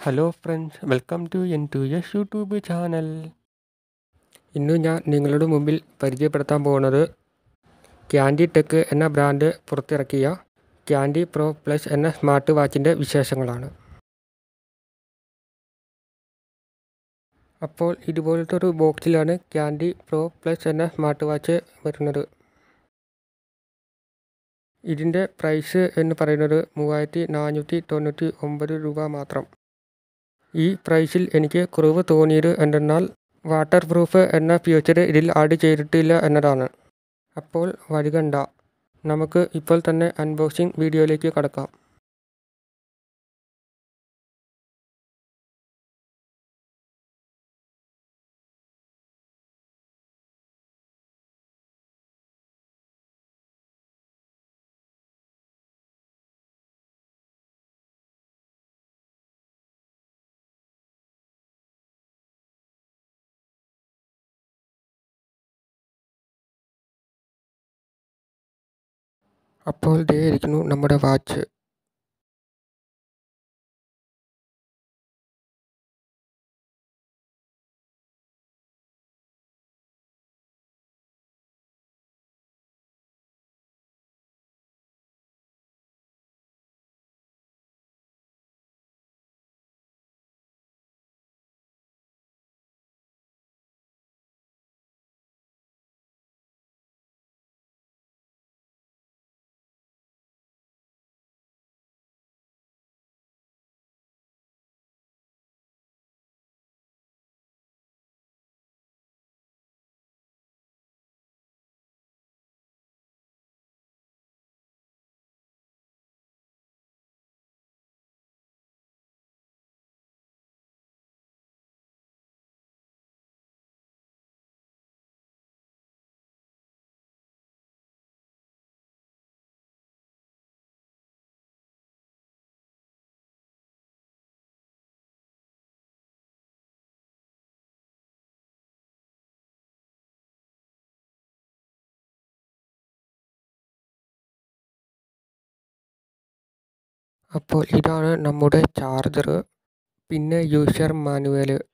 hello friends welcome to N two S YouTube channel ഇന്ന് ഞാൻ നിങ്ങളുടെ മുമ്പിൽ പരിചയപ്പെടുത്താൻ പോകുന്നത് ക്യാൻഡി ടെക് എന്ന ബ്രാൻഡ് പുറത്തിറക്കിയ ക്യാൻഡി പ്രോ പ്ലസ് എന്ന സ്മാർട്ട് വാച്ചിൻ്റെ വിശേഷങ്ങളാണ് അപ്പോൾ ഇതുപോലത്തെ ഒരു ബോക്സിലാണ് ക്യാൻഡി പ്രോ പ്ലസ് എന്ന സ്മാർട്ട് വാച്ച് വരുന്നത് ഇതിൻ്റെ പ്രൈസ് എന്ന് പറയുന്നത് മൂവായിരത്തി നാനൂറ്റി തൊണ്ണൂറ്റി ഒമ്പത് രൂപ മാത്രം ഈ പ്രൈസിൽ എനിക്ക് കുറവ് തോന്നിയത് എന്തെന്നാൽ വാട്ടർ പ്രൂഫ് എന്ന ഫീച്ചർ ഇതിൽ ആഡ് ചെയ്തിട്ടില്ല എന്നതാണ് അപ്പോൾ വൈകണ്ട നമുക്ക് ഇപ്പോൾ തന്നെ അൺബോക്സിംഗ് വീഡിയോയിലേക്ക് കടക്കാം അപ്പോൾ ദേ ഇരിക്കുന്നു നമ്മുടെ വാച്ച് അപ്പോൾ ഇതാണ് നമ്മുടെ ചാർജർ പിന്നെ യൂസർ മാനുവൽ